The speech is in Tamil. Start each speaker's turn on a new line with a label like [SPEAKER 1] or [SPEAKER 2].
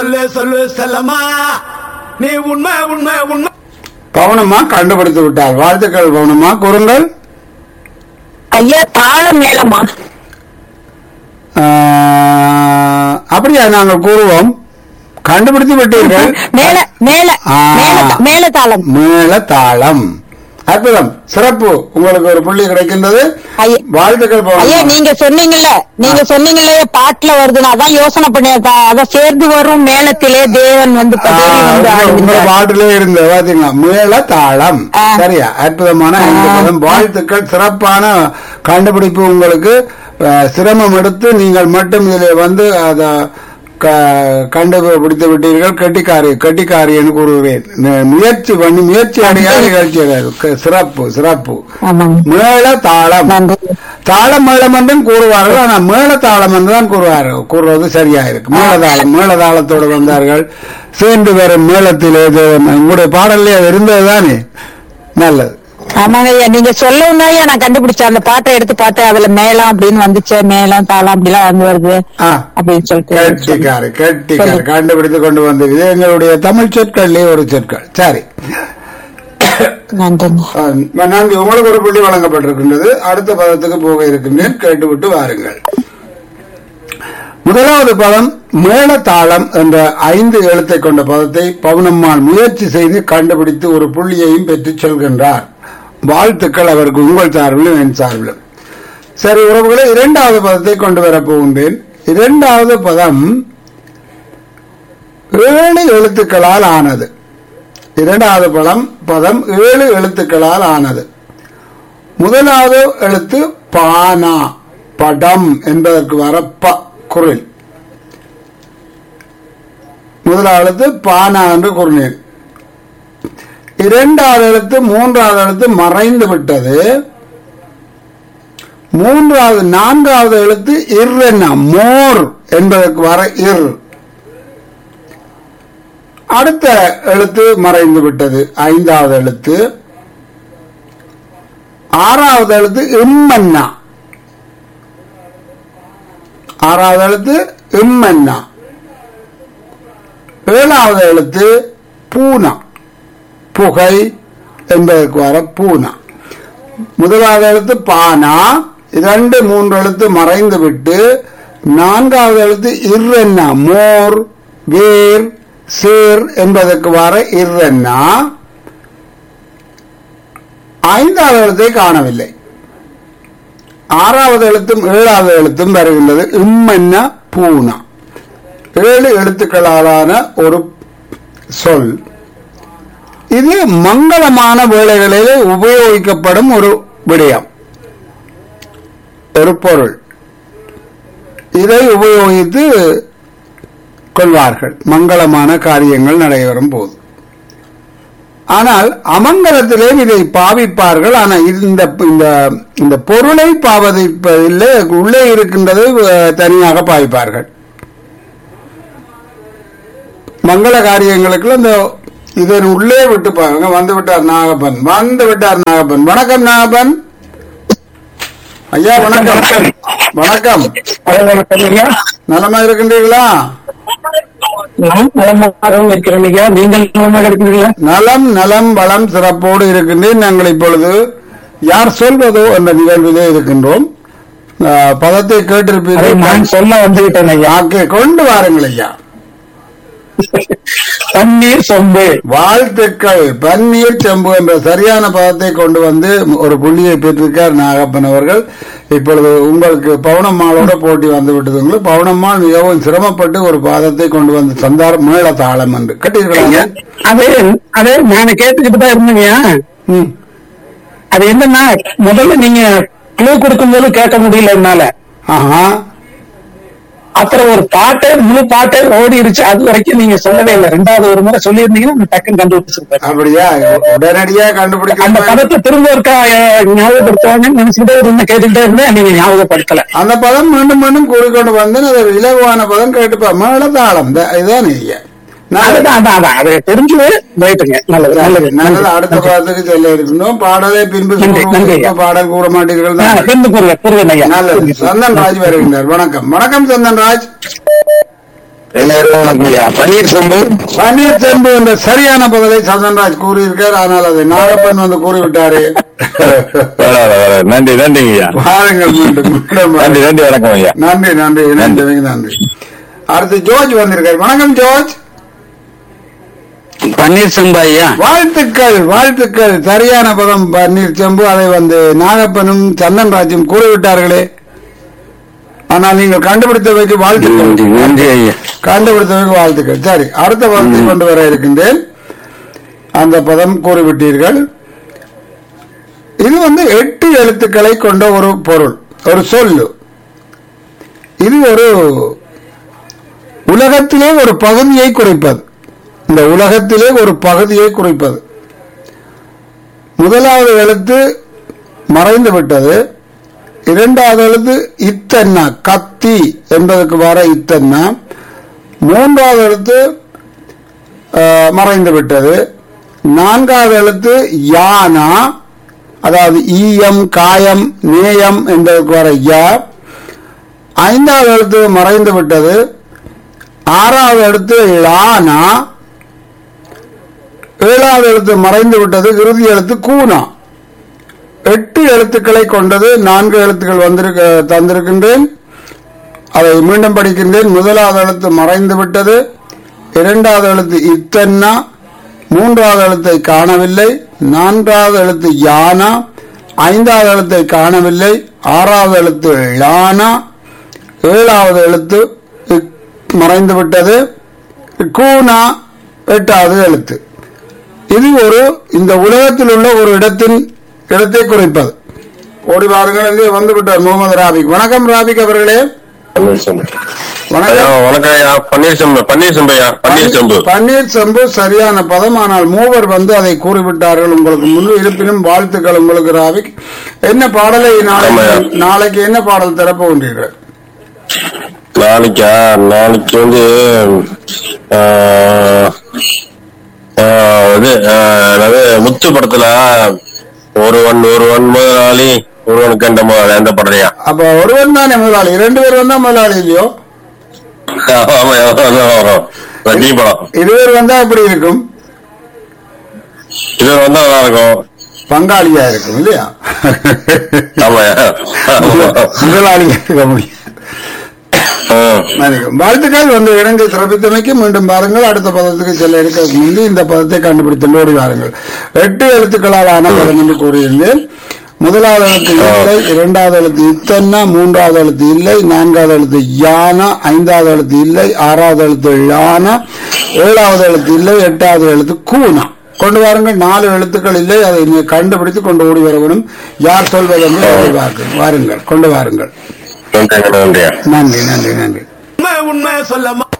[SPEAKER 1] சொல்லு சொல்லு செல்லம்மா நீ உண்மை உண்மை உண்மை
[SPEAKER 2] பவுனம்மா கண்டுபிடித்து விட்டார் வாழ்த்துக்கள் பவுனம்மா கூறுங்கள்
[SPEAKER 3] ஐயா தாளம் மேலமா
[SPEAKER 2] ஆஹ், அப்படியா நாங்கள் கூறுவோம் கண்டுபிடித்து விட்டீர்கள்
[SPEAKER 3] மேல மேல
[SPEAKER 2] ஆ.
[SPEAKER 3] மேல மேல தாளம்
[SPEAKER 2] மேல தாளம் அற்புதம் சிறப்பு உங்களுக்கு ஒரு புள்ளி கிடைக்கின்றது
[SPEAKER 3] ஐயா.
[SPEAKER 2] வாழ்த்துக்கள்
[SPEAKER 3] ஐயா
[SPEAKER 2] பவுனம்மா
[SPEAKER 3] நீங்க சொன்னீங்கல்ல நீங்க சொன்னீங்கல்ல பாட்டுல வருது நான் அதான் யோசனை பண்ணேன் அதான் சேர்ந்து வரும் மேளத்திலே தேவன் வந்து தேவி வந்து
[SPEAKER 2] உங்க
[SPEAKER 3] ஆடுகின்றார்.
[SPEAKER 2] பாட்டிலே இருந்த பாத்தீங்களா மேல தாளம்
[SPEAKER 3] ஆ.
[SPEAKER 2] சரியா அற்புதமான ஐந்து
[SPEAKER 3] ஆ.
[SPEAKER 2] பதம் வாழ்த்துக்கள் சிறப்பான கண்டுபிடிப்பு உங்களுக்கு அஹ், சிரமம் எடுத்து நீங்கள் மட்டும் இதில் வந்து அத க- கண்டுபிடித்து விட்டீர்கள் கெட்டிக்காரி கெட்டிக்காரி என்று கூறுகிறேன் ந- முயற்சி பண்ணி முயற்சி அடையாத நிகழ்ச்சி அது. க- சிறப்பு சிறப்பு
[SPEAKER 3] ஆமாங்க
[SPEAKER 2] மேள தாளம்
[SPEAKER 3] நன்றி
[SPEAKER 2] தாளம் மேளம் என்றும் கூறுவார்கள் ஆனா மேள தாளம் என்று தான் கூறுவார்கள் கூறுவது சரியா இருக்கு மேளதாளம் மேளதாளத்தோடு வந்தார்கள் சேர்ந்து வரும் மேளத்திலே தேவன் உங்களுடைய பாடல்லே அது இருந்ததுதானே நல்லது
[SPEAKER 3] ஆமாங்க ஐயா நீங்க சொல்லவும் ஐயா நான் கண்டுபிடிச்சேன் அந்த பாட்டை எடுத்து பார்த்தேன் அதுல மேளம் அப்படின்னு வந்துச்சு மேளம் தாளம் அப்படிலாம் வந்து வருது
[SPEAKER 2] ஆ
[SPEAKER 3] அப்படின்னு சொல்லிட்டு
[SPEAKER 2] கெட்டிக்காரு கெட்டிக்காரு
[SPEAKER 3] சரி.
[SPEAKER 2] கண்டுபிடித்து கொண்டு வந்தது இது எங்களுடைய தமிழ் சொற்கள்லே ஒரு சொற்கள் சரி
[SPEAKER 3] நன்றிங்க
[SPEAKER 2] ஆ, நன்றி உங்களுக்கு ஒரு புள்ளி வழங்கப்பட்டிருக்கின்றது அடுத்த பதத்துக்கு போக இருக்கின்றேன் கேட்டுவிட்டு வாருங்கள் முதலாவது பதம் மேளதாளம் என்ற ஐந்து எழுத்தை கொண்ட பதத்தை பவுனம்மாள் முயற்சி செய்து கண்டுபிடித்து ஒரு புள்ளியையும் பெற்றுச் செல்கின்றார் வாழ்த்துக்கள் அவருக்கு உங்கள் சார்பிலும் என் சார்பிலும் சரி உறவுகளை இரண்டாவது பதத்தை கொண்டு வரப் போகின்றேன் இரண்டாவது பதம் ஏழு எழுத்துக்களால் ஆனது இரண்டாவது பதம் பதம் ஏழு எழுத்துக்களால் ஆனது முதலாவது எழுத்து பானா படம் என்பதற்கு வர ப குரல் முதலாவது எழுத்து பானா என்று கூறினேன் இரண்டாவது எழுத்து மூன்றாவது எழுத்து மறைந்து விட்டது மூன்றாவது நான்காவது எழுத்து இர் என்ன மோர் என்பதற்கு வர இர் அடுத்த எழுத்து மறைந்து விட்டது ஐந்தாவது எழுத்து ஆறாவது எழுத்து இம்மன்னா ஆறாவது எழுத்து இம்மன்னா ஏழாவது எழுத்து பூனா புகை என்பதற்கு வர பூனா முதலாவது எழுத்து பானா இரண்டு மூன்று எழுத்து மறைந்து விட்டு நான்காவது எழுத்து இர்ரென்னா மோர் வேர் சேர் என்பதற்கு வர இர்ரென்னா ஐந்தாவது எழுத்தை காணவில்லை ஆறாவது எழுத்தும் ஏழாவது எழுத்தும் வருகின்றது இம்மென்ன பூனா ஏழு எழுத்துக்களாலான ஒரு சொல் இது மங்களமான வேளைகளிலே உபயோகிக்கப்படும் ஒரு விடயம் ஒரு பொருள் இதை உபயோகித்து கொள்வார்கள் மங்களமான காரியங்கள் நடைபெறும் போது ஆனால் அமங்கலத்திலே இதை பாவிப்பார்கள் ஆனால் இந்த இந்த இந்த பொருளை பாவதிப்பதில் உள்ளே இருக்கின்றது அஹ், தனியாக பாவிப்பார்கள் மங்கள காரியங்களுக்கு இந்த இதன் உள்ளே விட்டு பாருங்க வந்து விட்டார் நாகப்பன் வந்து விட்டார் நாகப்பன் வணக்கம் நாகப்பன் ஐயா வணக்கம் வணக்கம் நலமா இருக்கின்றீர்களா
[SPEAKER 4] நலமாகவும் இருக்கிறேன் ஐயா நீங்கள் நலமாக இருக்கிறீர்களா
[SPEAKER 2] நலம் நலம் வளம் சிறப்போடு இருக்கின்றேன் நாங்கள் இப்பொழுது யார் சொல்வதோ என்ற நிகழ்விலே இருக்கின்றோம் அஹ், பதத்தை
[SPEAKER 4] அதை
[SPEAKER 2] கேட்டிருப்பீர்கள்
[SPEAKER 4] நான் சொல்ல வந்துவிட்டேன் ஐயா
[SPEAKER 2] ஆக்கே கொண்டு வாருங்கள் ஐயா
[SPEAKER 4] தண்ணீர் சொம்பு
[SPEAKER 2] வாழ்த்துக்கள் பன்னீர் செம்பு என்ற சரியான பதத்தை கொண்டு வந்து ஒரு புள்ளியை பெற்றிருக்கார் நாகப்பன் அவர்கள் இப்பொழுது உங்களுக்கு பவுனம்மாளோட போட்டி வந்து விட்டதுங்களு பவுனம்மாள் மிகவும் சிரமப்பட்டு ஒரு பாதத்தை கொண்டு வந்து தந்தார் மேள தாளம் என்று கட்டீர்களா
[SPEAKER 4] அது அது நான் கேட்டுக்கிட்டு தான் இருந்தேங்கய்யா
[SPEAKER 2] ம்.
[SPEAKER 4] அது என்னன்னா முதல்ல நீங்க க்ளூ கொடுக்கும்போது கேட்க முடியல என்னால
[SPEAKER 2] ஆஹா
[SPEAKER 4] அப்புறம் ஒரு பாட்டே முழு பாட்டே ஓடிடுச்சு அது வரைக்கும் நீங்க சொல்லவே இல்லை ரெண்டாவது ஒரு முறை சொல்லியிருந்தீங்கன்னா நான் டக்குன்னு கண்டுபிடிச்சிருப்பேன்
[SPEAKER 2] அப்படியா உடனடியா
[SPEAKER 4] அந்த
[SPEAKER 2] கண்டுபிடிக்க
[SPEAKER 4] பதத்தை திரும்ப ஒருக்கா அஹ், ஞாபகப்படுத்துவாங்கன்னு நினைச்சுட்டே இருந்தேன் கேட்டுக்கிட்டே இருந்தேன் நீங்க ஞாபகப்படுத்தல
[SPEAKER 2] அந்த பதம் மீண்டும் மீண்டும் கூறிக்கொண்டு வந்து அது இலகுவான பதம் கேட்டுப்பா மேள தாளம் த- இதுதான் ஐயா நல்லது
[SPEAKER 4] அதுதான் அதான் அதான் அது தெரிஞ்சு ரைட்டுங்க நல்லது நல்லது
[SPEAKER 2] நல்லது அடுத்த பாதத்துக்கு செல்ல இருக்கணும் பாடலை பின்பு
[SPEAKER 4] நன்றி,
[SPEAKER 2] கூறுவோம்.
[SPEAKER 4] நன்றி.
[SPEAKER 2] இப்ப பாடல் கூற மாட்டீர்கள்
[SPEAKER 4] ஆ,
[SPEAKER 2] தான்.
[SPEAKER 4] தெரிந்து கூறுவேன் கூறுவேன் ஐயா
[SPEAKER 2] நல்லது சந்தன் ராஜ் வருகின்றார் வணக்கம் வணக்கம் சந்தன் ராஜ்
[SPEAKER 5] எல்லாரும் வணக்கம் ஐயா பன்னீர் செம்பு
[SPEAKER 2] பன்னீர் செம்பு என்ற சரியான பதிலை சந்தன்ராஜ் கூறியிருக்கார் ஆனால் அதை நாகப்பன் வந்து கூறிவிட்டாரு
[SPEAKER 5] நன்றி நன்றிங்க ஐயா
[SPEAKER 2] வாருங்கள் மீண்டும் மீண்டும்
[SPEAKER 5] நன்றி நன்றி வணக்கம் ஐயா
[SPEAKER 2] நன்றி நன்றி இணைந்தவங்க நன்றி அடுத்து ஜோர்ஜ் வந்திருக்கார் வணக்கம் ஜோர்ஜ்
[SPEAKER 5] பன்னீர் செம்பு ஐயா
[SPEAKER 2] வாழ்த்துக்கள் வாழ்த்துக்கள் சரியான பதம் பன்னீர் செம்பு அதை வந்து நாகப்பனும் சந்தன்ராஜும் கூறிவிட்டார்களே ஆனால் நீங்கள் கண்டுபிடித்தவைக்கு வாழ்த்துக்கள்
[SPEAKER 5] நன்றி நன்றி ஐயா
[SPEAKER 2] கண்டுபிடித்தவைக்கு வாழ்த்துக்கள் சரி அடுத்த பதத்தை கொண்டு வர இருக்கின்றேன் அந்த பதம் கூறிவிட்டீர்கள் இது வந்து எட்டு எழுத்துக்களை கொண்ட ஒரு பொருள் ஒரு சொல்லு இது ஒரு உலகத்திலே ஒரு பகுதியை குறிப்பது இந்த உலகத்திலே ஒரு பகுதியை குறிப்பது முதலாவது எழுத்து மறைந்து விட்டது இரண்டாவது எழுத்து இத்தன்னா கத்தி என்பதற்கு வர இத்தன்னா மூன்றாவது எழுத்து அஹ், மறைந்து விட்டது நான்காவது எழுத்து யானா அதாவது ஈயம் காயம் நேயம் என்பதற்கு வர யா ஐந்தாவது எழுத்து மறைந்து விட்டது ஆறாவது எழுத்து லானா ஏழாவது எழுத்து மறைந்து விட்டது இறுதி எழுத்து கூனா எட்டு எழுத்துக்களை கொண்டது நான்கு எழுத்துக்கள் வந்திருக்க தந்திருக்கின்றேன் அதை மீண்டும் படிக்கின்றேன் முதலாவது எழுத்து மறைந்து விட்டது இரண்டாவது எழுத்து இத்தன்னா மூன்றாவது எழுத்தை காணவில்லை நான்காவது எழுத்து யானா ஐந்தாவது எழுத்தை காணவில்லை ஆறாவது எழுத்து லானா ஏழாவது எழுத்து இக் மறைந்து விட்டது கூனா எட்டாவது எழுத்து இது ஒரு இந்த உலகத்தில் உள்ள ஒரு இடத்தின் இடத்தை குறிப்பது ஓடி வாருங்கள் இங்கே வந்து விட்டார் முகமது ராபிக் வணக்கம் ராபிக் அவர்களே
[SPEAKER 5] பன்னீர் செம்பு ஐயா
[SPEAKER 2] வணக்கம்
[SPEAKER 5] வணக்கம் ஐயா பன்னீர் செம்பு பன்னீர் செம்பு ஐயா பன்னீர் செம்பு
[SPEAKER 2] பன்னீர் செம்பு சரியான பதம் ஆனால் மூவர் வந்து அதை கூறிவிட்டார்கள் உங்களுக்கு முன்பு இருப்பினும் வாழ்த்துக்கள் உங்களுக்கு ராவிக் என்ன பாடலை நாளைக்கு
[SPEAKER 5] ஆமாய்யா.
[SPEAKER 2] நாளைக்கு என்ன பாடல் திறப்ப கொண்டீர்கள்
[SPEAKER 5] நாளைக்கா நாளைக்கு வந்து ஆஹ், ஆஹ், இது ஆஹ், என்னது முத்து படத்துல ஒருவன் ஒருவன் முதலாளி ஒருவன் கண்ட முதலாளி அந்த படத்தையா
[SPEAKER 2] அப்ப ஒருவன் தானே முதலாளி இரண்டு பேர் வந்தா முதலாளி இல்லையோ
[SPEAKER 5] ஆமா அதான் வரும் ரஜினி படம்
[SPEAKER 2] இருவர் வந்தா எப்படி இருக்கும்
[SPEAKER 5] இது வந்தா நல்லா இருக்கும்
[SPEAKER 2] பங்காளியா இருக்கும் இல்லையா
[SPEAKER 5] ஆமாயா
[SPEAKER 2] முதலாளியா இருக்க முடியும் மன்னிக்கவும். வாழ்த்துக்கள் வந்து இணைந்து சிறப்பித்தமைக்கு மீண்டும் பாருங்கள் அடுத்த பதத்துக்கு செல்ல இருக்க முன்பு இந்த பதத்தை கண்டுபிடித்து ஓடி வாருங்கள் எட்டு எழுத்துக்களால் ஆன பதம் என்று கூறியிருந்தேன் முதலாவது எழுத்து இல்லை இரண்டாவது எழுத்து இத்தன்னா மூன்றாவது எழுத்து இல்லை நான்காவது எழுத்து யானா ஐந்தாவது எழுத்து இல்லை ஆறாவது எழுத்து லானா ஏழாவது எழுத்து இல்லை எட்டாவது எழுத்து கூனா கொண்டு வாருங்கள் நாலு எழுத்துக்கள் இல்லை அதை நீ கண்டுபிடித்து கொண்டு ஓடி வர வேண்டும் யார் சொல்வது என்று ஓடி வாருங்கள். வாருங்கள் கொண்டு வாருங்கள்
[SPEAKER 5] நன்றிங்க நன்றியா
[SPEAKER 2] நன்றி நன்றி நன்றி
[SPEAKER 1] உண்மை உண்மை சொல்ல